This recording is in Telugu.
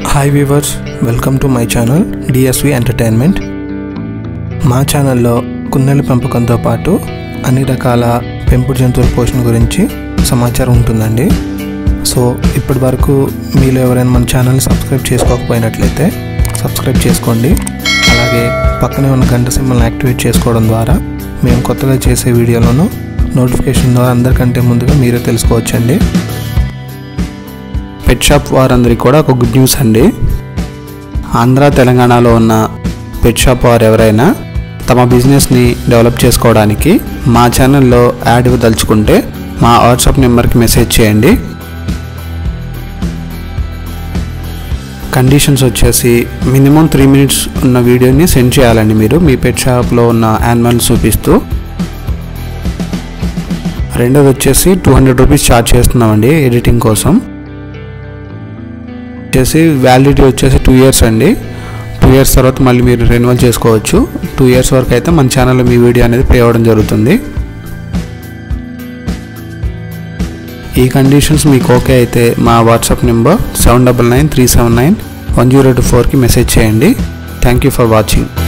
hi viewers welcome to my channel DSV entertainment మా ఛానల్లో కుందేలు పెంపకంతో పాటు అన్ని రకాల పెంపుడు జంతువుల పోషణ గురించి సమాచారం ఉంటుందండి సో ఇప్పటి వరకు మీలో ఎవరైనా మన ఛానల్ని సబ్స్క్రైబ్ చేసుకోకపోయినట్లయితే సబ్స్క్రైబ్ చేసుకోండి అలాగే పక్కనే ఉన్న గంట సింబల్ని యాక్టివేట్ చేసుకోవడం ద్వారా మేము కొత్తగా చేసే వీడియోలను నోటిఫికేషన్ ద్వారా అందరికంటే ముందుగా మీరే తెలుసుకోవచ్చండి పెట్ షాప్ వారందరికీ కూడా ఒక గుడ్ న్యూస్ అండి ఆంధ్ర తెలంగాణలో ఉన్న పెట్ షాప్ వారు ఎవరైనా తమ బిజినెస్ని డెవలప్ చేసుకోవడానికి మా ఛానల్లో యాడ్ ఇవ్వదలుచుకుంటే మా వాట్సాప్ నెంబర్కి మెసేజ్ చేయండి కండిషన్స్ వచ్చేసి మినిమం త్రీ మినిట్స్ ఉన్న వీడియోని సెండ్ చేయాలండి మీరు మీ పెట్ షాప్లో ఉన్న యానిమల్స్ చూపిస్తూ రెండోది వచ్చేసి టూ హండ్రెడ్ రూపీస్ ఛార్జ్ చేస్తున్నామండి ఎడిటింగ్ కోసం వచ్చేసి వ్యాలిడిటీ వచ్చేసి టూ ఇయర్స్ అండి టూ ఇయర్స్ తర్వాత మళ్ళీ మీరు రెన్యువల్ చేసుకోవచ్చు టూ ఇయర్స్ వరకు అయితే మన ఛానల్లో మీ వీడియో అనేది ప్లే అవ్వడం జరుగుతుంది ఈ కండిషన్స్ మీకు ఓకే అయితే మా WhatsApp number seven double nine three seven nine one zero two ఫోర్కి మెసేజ్ చేయండి థ్యాంక్ యూ ఫర్ వాచింగ్